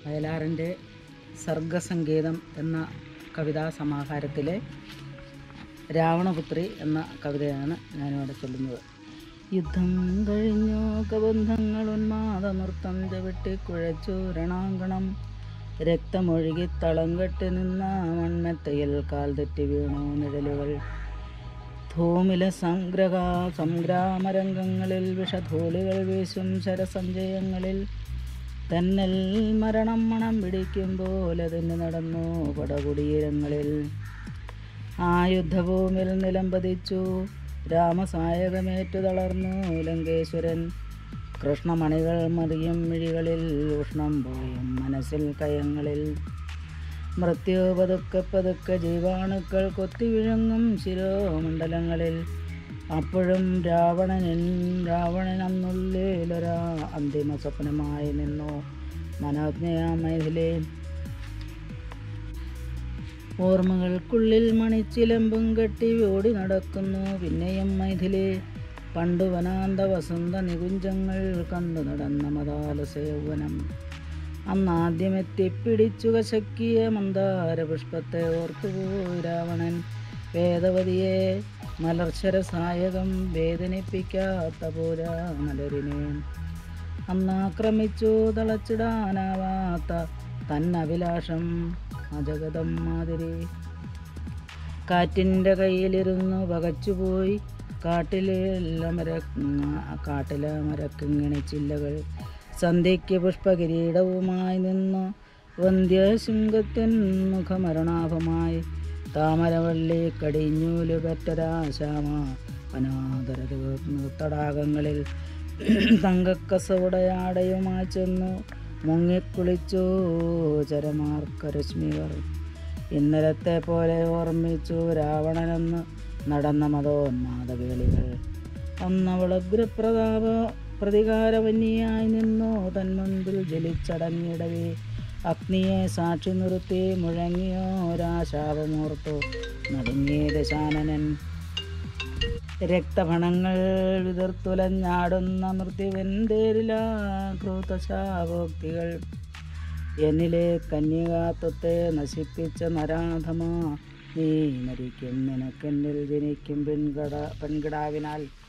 വയലാറിൻ്റെ സർഗസംഗീതം എന്ന കവിതാ സമാഹാരത്തിലെ രാവണപുത്രി എന്ന കവിതയാണ് ഞാനിവിടെ ചൊല്ലുന്നത് യുദ്ധം കഴിഞ്ഞു കബന്ധങ്ങൾ ഉന്മാദ നൃത്തം ചവിട്ടി കുഴച്ചു രണാങ്കണം രക്തമൊഴുകി തളം കെട്ടി നിന്ന മൺമെത്തയിൽ കാൽ തെറ്റി വീണു നിഴലുകൾ ധൂമില സംഗ്രഹ സംഗ്രാമരംഗങ്ങളിൽ വിഷധൂളികൾ വീശും ശരസഞ്ചയങ്ങളിൽ തന്നൽ മരണം മണം പിടിക്കുമ്പോൾ അതിന് നടന്നു പടകുടീരങ്ങളിൽ ആ യുദ്ധഭൂമിയിൽ നിലംപതിച്ചു രാമസായകമേറ്റു തളർന്നു ലങ്കേശ്വരൻ കൃഷ്ണമണികൾ മറിയും മിഴികളിൽ ഉഷ്ണം പോയും മനസ്സിൽ കയങ്ങളിൽ മൃത്യു പതുക്കെ പതുക്കെ ജീവാണുക്കൾ കൊത്തി വിഴുങ്ങും ശിരോമണ്ഡലങ്ങളിൽ അപ്പോഴും രാവണനിൻ രാവണനെന്നുള്ളിലൊരാ അന്തിമ സ്വപ്നമായി നിന്നു മനോജ്ഞയാ മൈഥിലേ ഓർമ്മകൾക്കുള്ളിൽ മണിച്ചിലമ്പും കെട്ടി ഓടി നടക്കുന്നു പിന്നെയും മൈഥിലേ പണ്ടു വനാന്ത വസന്ത നികുഞ്ചങ്ങൾ കണ്ടു നടന്ന മതാലസ യൗവനം അന്നാദ്യമെത്തിപ്പിടിച്ചു കശക്കിയ മന്ദാര പുഷ്പത്തെ ഓർത്തുപോയി രാവണൻ വേദവതിയെ മലർശരസായകം വേദനിപ്പിക്കാത്ത പോരാ മലരിനെ അന്നാക്രമിച്ചു തളച്ചിടാനാവാത്ത തന്നഭിലാഷം അജഗതം മാതിരി കാറ്റിൻ്റെ കയ്യിലിരുന്നു പകച്ചുപോയി കാട്ടിലെ മര കാട്ടിലെ മരക്കിങ്ങിണി ചില്ലകൾ സന്ധ്യയ്ക്ക് പുഷ്പകിരീടവുമായി നിന്നു വന്ധ്യശൃംഗത്തിൻ മുഖമരുണാഭമായി താമരവള്ളി കടിഞ്ഞൂല് പെറ്റരാശാമ അനാദര തടാകങ്ങളിൽ തങ്കക്കസവുടയാടയുമായി ചെന്നു മുങ്ങിക്കുളിച്ചു ചരമാർക്കരശ്മികൾ ഇന്നലത്തെ പോലെ ഓർമ്മിച്ചു രാവണനെന്ന് നടന്ന മതോന്മാദവേളികൾ അന്നവളഗ്രപ്രതാപ പ്രതികാരവന്യായി നിന്നു തന്മുൻപിൽ ജലിച്ചടങ്ങിയിടവേ അഗ്നിയെ സാക്ഷി നിർത്തി മുഴങ്ങിയോ രാശാപമോർത്തു നടുങ്ങിയ ദശാനനൻ രക്തഫണങ്ങൾ വിതിർത്തുലഞ്ഞാടുന്ന മൃത്യുവെന്തേരിലാകൃതശാവോക്തികൾ എന്നിലെ കന്യകാത്വത്തെ നശിപ്പിച്ച നരാധമാ നീ മരിക്കും നിനക്കെന്നിൽ ജനിക്കും പെൺകട പെൺകിടാവിനാൽ